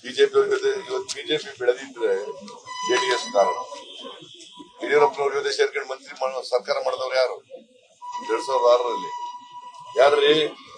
BJP ಜೊತೆ ಇವತ್ತು BJP ಬೆಳೆದಿದ್ರೆ JDS ಕಾರಣ ಯಡಿಯೂರಪ್ಪನವ್ರ ಜೊತೆ ಸೇರ್ಕೊಂಡು ಮಂತ್ರಿ ಮಾಡ- ಸರ್ಕಾರ ಮಾಡಿದವ್ರು ಯಾರು ಎರಡ್ ಸಾವಿರದ ಆರರಲ್ಲಿ ಯಾರ್ರಿ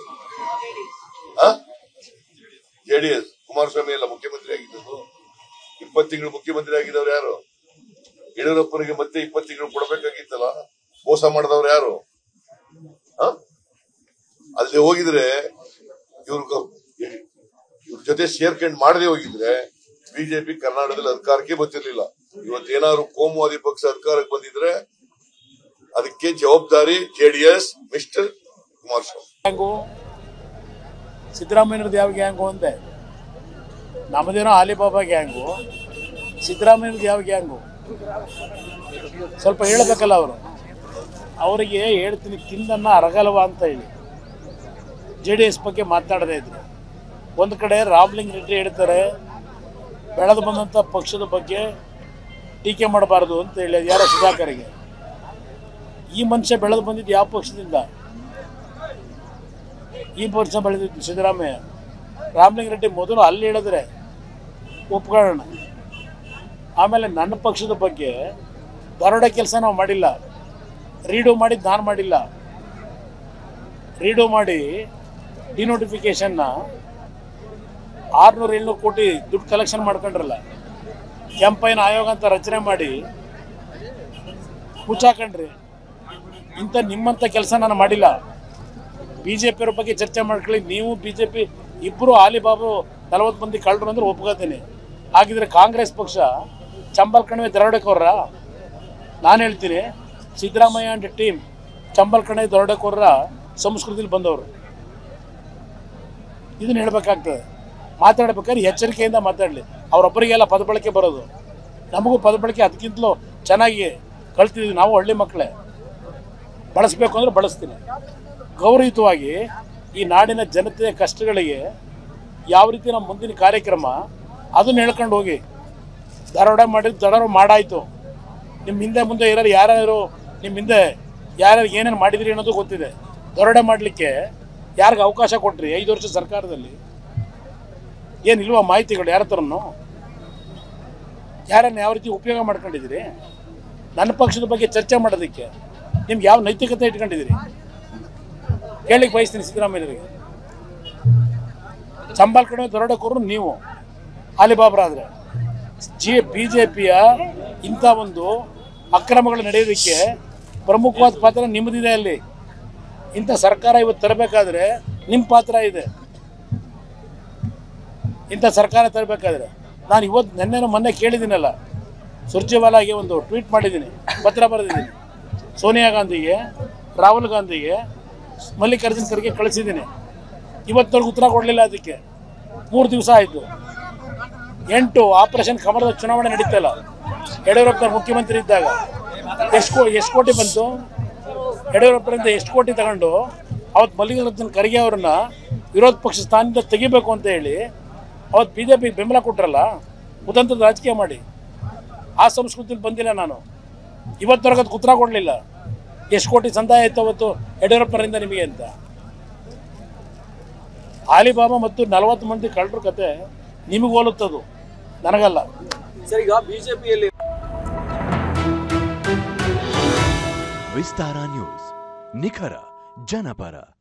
ಜೆಡಿಎಸ್ ಕುಮಾರಸ್ವಾಮಿ ಎಲ್ಲ ಮುಖ್ಯಮಂತ್ರಿ ಆಗಿದ್ದು ಇಪ್ಪತ್ತು ತಿಂಗಳು ಮುಖ್ಯಮಂತ್ರಿ ಆಗಿದ್ದವ್ರು ಯಾರು ಯಡಿಯೂರಪ್ಪನಿಗೆ ಮತ್ತೆ ಇಪ್ಪತ್ತು ತಿಂಗಳು ಕೊಡಬೇಕಾಗಿತ್ತಲ್ಲ ಮೋಸ ಮಾಡಿದವ್ರು ಯಾರು ಆ? ಅಲ್ಲಿ ಹೋಗಿದ್ರೆ ಇವ್ರ ಇವ್ರ ಜೊತೆ ಸೇರ್ಕೊಂಡು ಮಾಡದೆ ಹೋಗಿದ್ರೆ ಬಿಜೆಪಿ ಕರ್ನಾಟಕದಲ್ಲಿ ಅಧಿಕಾರಕ್ಕೆ ಬರ್ತಿರ್ಲಿಲ್ಲ ಇವತ್ತೇನಾದ್ರು ಕೋಮುವಾದಿ ಪಕ್ಷ ಅಧಿಕಾರಕ್ಕೆ ಬಂದಿದ್ರೆ ಅದಕ್ಕೆ ಜವಾಬ್ದಾರಿ ಜೆಡಿಎಸ್ ಮಿಸ್ಟರ್ ಕುಮಾರಸ್ವಾಮಿ ಗ್ಯಾಂಗು ಸಿದ್ದರಾಮಯ್ಯನವ್ರದ್ದು ಯಾವ ಗ್ಯಾಂಗು ಅಂದೆ ನಮ್ಮದೇನೋ ಅಲಿಬಾಬಾ ಗ್ಯಾಂಗು ಸಿದ್ದರಾಮಯ್ಯನವ್ರದ್ದು ಯಾವ ಗ್ಯಾಂಗು ಸ್ವಲ್ಪ ಹೇಳಬೇಕಲ್ಲ ಅವರು ಅವರಿಗೆ ಹೇಳ್ತೀನಿ ತಿಂದನ್ನ ಅರಗಲ್ವ ಅಂತ ಹೇಳಿ ಜೆ ಡಿ ಎಸ್ ಬಗ್ಗೆ ಮಾತನಾಡದೇ ಇದ್ರು ಒಂದು ಕಡೆ ರಾಮ್ಲಿಂಗ್ ರೆಡ್ಡಿ ಹೇಳ್ತಾರೆ ಬೆಳೆದು ಬಂದಂಥ ಪಕ್ಷದ ಬಗ್ಗೆ ಟೀಕೆ ಮಾಡಬಾರ್ದು ಅಂತ ಹೇಳಿ ಅದು ಯಾರೋ ಸುಧಾಕರ್ಗೆ ಈ ಮನುಷ್ಯ ಬೆಳೆದು ಬಂದಿದ್ದು ಯಾವ ಪಕ್ಷದಿಂದ ಈ ವರ್ಷ ಬೆಳೆದಿದ್ದು ಸಿದ್ದರಾಮಯ್ಯ ರಾಮಲಿಂಗ ರೆಡ್ಡಿ ಮೊದಲು ಅಲ್ಲಿ ಹೇಳಿದ್ರೆ ಒಪ್ಕೊಳ್ಳೋಣ ಆಮೇಲೆ ನನ್ನ ಪಕ್ಷದ ಬಗ್ಗೆ ದರೋಡೆ ಕೆಲಸ ನಾವು ಮಾಡಿಲ್ಲ ರೀಡು ಮಾಡಿದ್ದು ನಾನು ಮಾಡಿಲ್ಲ ರೀಡು ಮಾಡಿ ಡಿನೋಟಿಫಿಕೇಶನ್ನ ಆರ್ನೂರು ಏಳ್ನೂರು ಕೋಟಿ ದುಡ್ಡು ಕಲೆಕ್ಷನ್ ಮಾಡ್ಕೊಂಡ್ರಲ್ಲ ಕೆಂಪೈನ ಆಯೋಗ ಅಂತ ರಚನೆ ಮಾಡಿ ಮುಚ್ಚಾಕೊಂಡ್ರಿ ಇಂಥ ನಿಮ್ಮಂಥ ಕೆಲಸ ನಾನು ಮಾಡಿಲ್ಲ ಬಿ ಜೆ ಪಿಯವ್ರ ಬಗ್ಗೆ ಚರ್ಚೆ ಮಾಡ್ಕೊಳ್ಳಿ ನೀವು ಬಿ ಜೆ ಪಿ ಇಬ್ಬರು ಆಲಿಬಾಬು ನಲವತ್ತು ಮಂದಿ ಕಳ್ಳರು ಅಂದ್ರೆ ಒಪ್ಕೋತೀನಿ ಹಾಗಿದ್ರೆ ಕಾಂಗ್ರೆಸ್ ಪಕ್ಷ ಚಂಬಲ್ ಕಣಿವೆ ದರೋಡೆಕೋರ್ರ ನಾನು ಹೇಳ್ತೀನಿ ಸಿದ್ದರಾಮಯ್ಯ ಅಂಡ್ ಟೀಮ್ ಚಂಬಲ್ ಕಣಿವೆ ದರೋಡೆಕೋರ್ರ ಸಂಸ್ಕೃತಿಲಿ ಬಂದವರು ಇದನ್ನ ಹೇಳ್ಬೇಕಾಗ್ತದೆ ಮಾತಾಡ್ಬೇಕಾದ್ರೆ ಎಚ್ಚರಿಕೆಯಿಂದ ಮಾತಾಡಲಿ ಅವರೊಬ್ಬರಿಗೆಲ್ಲ ಪದ ಬಳಕೆ ಬರೋದು ನಮಗೂ ಪದ ಬಳಕೆ ಅದಕ್ಕಿಂತಲೂ ಚೆನ್ನಾಗಿ ಕಲ್ತಿದ್ವಿ ನಾವು ಹಳ್ಳಿ ಮಕ್ಕಳೇ ಬಳಸಬೇಕು ಅಂದ್ರೆ ಬಳಸ್ತೀನಿ ಗೌರವಯುತವಾಗಿ ಈ ನಾಡಿನ ಜನತೆಯ ಕಷ್ಟಗಳಿಗೆ ಯಾವ ರೀತಿ ನಮ್ಮ ಮುಂದಿನ ಕಾರ್ಯಕ್ರಮ ಅದನ್ನ ಹೇಳ್ಕೊಂಡು ಹೋಗಿ ದರೋಡೆ ಮಾಡಿ ದರೋಡೆ ಮಾಡಾಯ್ತು ನಿಮ್ಮ ಹಿಂದೆ ಮುಂದೆ ಇರೋರು ಯಾರ್ಯಾರು ನಿಮ್ಮ ಹಿಂದೆ ಯಾರ್ಯಾರು ಏನೇನು ಮಾಡಿದ್ರಿ ಅನ್ನೋದು ಗೊತ್ತಿದೆ ದರೋಡೆ ಮಾಡಲಿಕ್ಕೆ ಯಾರಿಗೆ ಅವಕಾಶ ಕೊಟ್ರಿ ಐದು ವರ್ಷ ಸರ್ಕಾರದಲ್ಲಿ ಏನಿಲ್ವಾ ಮಾಹಿತಿಗಳು ಯಾರ ಹತ್ರನೂ ಯಾರನ್ನ ಯಾವ ರೀತಿ ಉಪಯೋಗ ಮಾಡ್ಕೊಂಡಿದ್ದೀರಿ ನನ್ನ ಪಕ್ಷದ ಬಗ್ಗೆ ಚರ್ಚೆ ಮಾಡೋದಕ್ಕೆ ನಿಮ್ಗೆ ಯಾವ ನೈತಿಕತೆ ಇಟ್ಕೊಂಡಿದ್ದೀರಿ ಕೇಳಿಕ್ ಬಯಸ್ತೀನಿ ಸಿದ್ದರಾಮಯ್ಯರಿಗೆ ಚಂಬಲ್ ಕಡೆ ದರೋಡೆಕೋರು ನೀವು ಅಲಿಬಾಬ್ರಾದ್ರೆ ಜಿ ಬಿ ಜೆ ಪಿಯ ಇಂಥ ಒಂದು ಅಕ್ರಮಗಳು ನಡೆಯೋದಕ್ಕೆ ಪ್ರಮುಖವಾದ ಪಾತ್ರ ನಿಮ್ಮದಿದೆ ಅಲ್ಲಿ ಇಂಥ ಸರ್ಕಾರ ಇವತ್ತು ತರಬೇಕಾದ್ರೆ ನಿಮ್ಮ ಪಾತ್ರ ಇದೆ ಇಂಥ ಸರ್ಕಾರ ತರಬೇಕಾದ್ರೆ ನಾನು ಇವತ್ತು ನಿನ್ನೆನೂ ಮೊನ್ನೆ ಕೇಳಿದ್ದೀನಲ್ಲ ಸುರ್ಜೇವಾಲಾಗೆ ಒಂದು ಟ್ವೀಟ್ ಮಾಡಿದ್ದೀನಿ ಪತ್ರ ಬರೆದಿದ್ದೀನಿ ಸೋನಿಯಾ ಗಾಂಧಿಗೆ ರಾಹುಲ್ ಗಾಂಧಿಗೆ ಮಲ್ಲಿಕಾರ್ಜುನ್ ಖರ್ಗೆ ಕಳಿಸಿದ್ದೀನಿ ಇವತ್ತವರೆಗೂ ಉತ್ತರ ಕೊಡಲಿಲ್ಲ ಅದಕ್ಕೆ ಮೂರು ದಿವಸ ಆಯಿತು ಎಂಟು ಆಪರೇಷನ್ ಕಮಲದ ಚುನಾವಣೆ ನಡೀತಲ್ಲ ಯಡಿಯೂರಪ್ಪನವ್ರು ಮುಖ್ಯಮಂತ್ರಿ ಇದ್ದಾಗ ಎಷ್ಟು ಕೋ ಎಷ್ಟು ಕೋಟಿ ಬಂತು ಯಡಿಯೂರಪ್ಪರಿಂದ ಎಷ್ಟು ಕೋಟಿ ತಗೊಂಡು ಅವತ್ತು ಮಲ್ಲಿಕಾರ್ಜುನ್ ಖರ್ಗೆ ಅವ್ರನ್ನ ವಿರೋಧ ಪಕ್ಷ ಸ್ಥಾನದಿಂದ ತೆಗಿಬೇಕು ಅಂತ ಹೇಳಿ ಅವತ್ತು ಬಿ ಜೆ ಪಿಗೆ ಬೆಂಬಲ ಕೊಟ್ರಲ್ಲ ಕುತಂತ್ರದ ರಾಜಕೀಯ ಮಾಡಿ ಆ ಸಂಸ್ಕೃತಿಲಿ ಬಂದಿಲ್ಲ ನಾನು ಇವತ್ತವರೆಗೆ ಅದಕ್ಕೆ ಉತ್ತರ ಕೊಡಲಿಲ್ಲ ಎಷ್ಟು ಕೋಟಿ ಸಂದಾಯ ಆಯ್ತು ಅವತ್ತು ಯಡಿಯೂರಪ್ಪರಿಂದ ನಿಮಗೆ ಅಂತ ಆಲಿಬಾಬಾ ಮತ್ತು ನಲವತ್ತು ಮಂದಿ ಕಳ್ಳರ ಕತೆ ನಿಮಗೆ ಹೋಲುತ್ತದು ನನಗಲ್ಲ ಸರ್ ಈಗ ಬಿಜೆಪಿಯಲ್ಲಿ ವಿಸ್ತಾರ ನ್ಯೂಸ್ ನಿಖರ ಜನಪರ